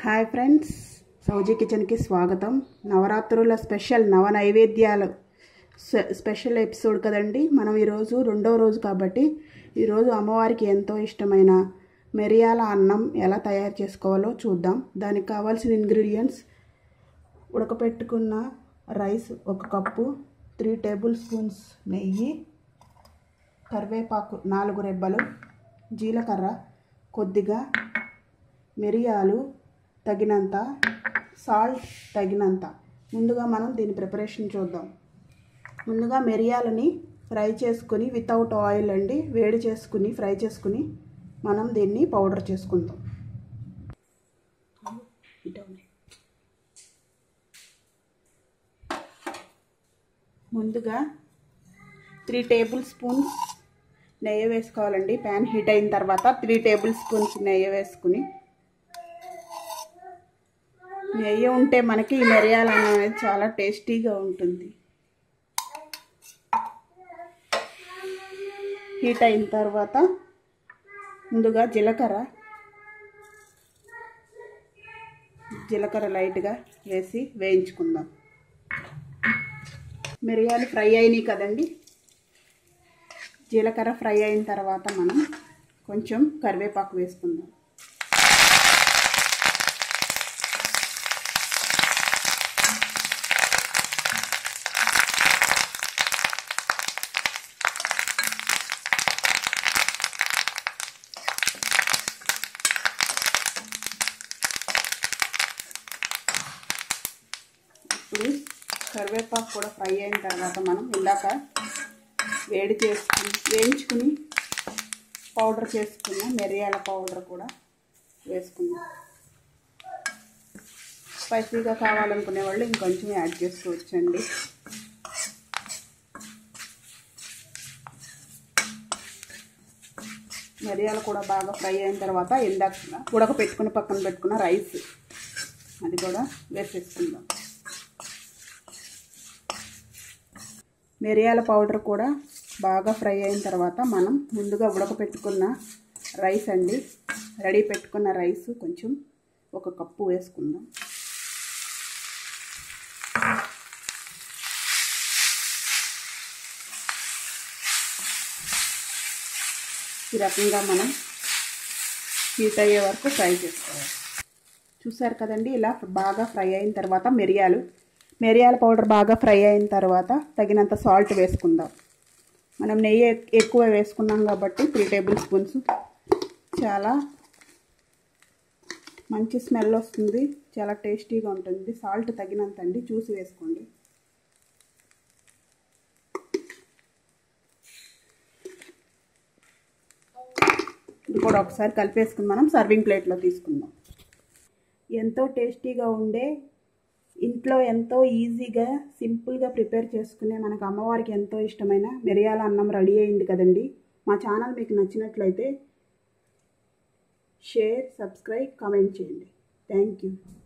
Hi friends సౌజీ కిచెన్కి స్వాగతం నవరాత్రుల స్పెషల్ నవ నైవేద్యాలు స్పె- స్పెషల్ ఎపిసోడ్ కదండి మనం ఈరోజు రెండో రోజు కాబట్టి ఈరోజు అమ్మవారికి ఎంతో ఇష్టమైన మిరియాల అన్నం ఎలా తయారు చేసుకోవాలో చూద్దాం దానికి కావాల్సిన ఇంగ్రీడియంట్స్ ఉడకపెట్టుకున్న రైస్ ఒక కప్పు త్రీ టేబుల్ స్పూన్స్ నెయ్యి కరివేపాకు నాలుగు రెబ్బలు జీలకర్ర కొద్దిగా మిరియాలు తగినంత సాల్ట్ తగినంత ముందుగా మనం దీని ప్రిపరేషన్ చూద్దాం ముందుగా మిరియాలని ఫ్రై చేసుకుని వితౌట్ ఆయిల్ అండి వేడి చేసుకుని ఫ్రై చేసుకుని మనం దీన్ని పౌడర్ చేసుకుందాం ఇటండి. ముందుగా త్రీ టేబుల్ స్పూన్స్ నెయ్యి వేసుకోవాలండి ప్యాన్ హీట్ అయిన తర్వాత త్రీ టేబుల్ స్పూన్స్ నెయ్యి వేసుకుని నెయ్యి ఉంటే మనకి ఈ మిరియాల అన్నం అనేది చాలా టేస్టీగా ఉంటుంది హీట్ అయిన తర్వాత ముందుగా జీలకర్ర జీలకర్ర లైట్గా వేసి వేయించుకుందాం మిరియాలు ఫ్రై అయినాయి కదండి జీలకర్ర ఫ్రై అయిన తర్వాత మనం కొంచెం కరివేపాకు వేసుకుందాం ఇప్పుడు కరివేపాకు కూడా ఫ్రై అయిన తర్వాత మనం ఇందాక వేడి చేసుకుని వేయించుకుని పౌడర్ చేసుకున్న మిరియాల పౌడర్ కూడా వేసుకుందాం స్పైసీగా కావాలనుకునే వాళ్ళు ఇంకొంచెం యాడ్ చేసుకోవచ్చండి మిరియాలు కూడా బాగా ఫ్రై అయిన తర్వాత ఇందాక ఉడకపెట్టుకుని పక్కన పెట్టుకున్న రైస్ అది కూడా వేసేసుకుందాం మిరియాల పౌడర్ కూడా బాగా ఫ్రై అయిన తర్వాత మనం ముందుగా ఉడకపెట్టుకున్న రైస్ అండి రెడీ పెట్టుకున్న రైస్ కొంచెం ఒక కప్పు వేసుకుందాం ఈ రకంగా మనం హీట్ అయ్యే వరకు ఫ్రై చేసుకోవాలి చూసారు కదండి ఇలా బాగా ఫ్రై అయిన తర్వాత మిరియాలు మిరియాల పౌడర్ బాగా ఫ్రై అయిన తర్వాత తగినంత సాల్ట్ వేసుకుందాం మనం నెయ్యి ఎక్కువ వేసుకున్నాం కాబట్టి త్రీ టేబుల్ స్పూన్స్ చాలా మంచి స్మెల్ వస్తుంది చాలా టేస్టీగా ఉంటుంది సాల్ట్ తగినంత అండి చూసి వేసుకోండి ఇది కూడా ఒకసారి కలిపేసుకుని మనం సర్వింగ్ ప్లేట్లో తీసుకుందాం ఎంతో టేస్టీగా ఉండే ఇంట్లో ఎంతో ఈజీగా సింపుల్గా ప్రిపేర్ చేసుకునే మనకు అమ్మవారికి ఎంతో ఇష్టమైన మిరియాల అన్నం రెడీ అయింది కదండి మా ఛానల్ మీకు నచ్చినట్లయితే షేర్ సబ్స్క్రైబ్ కామెంట్ చేయండి థ్యాంక్ యూ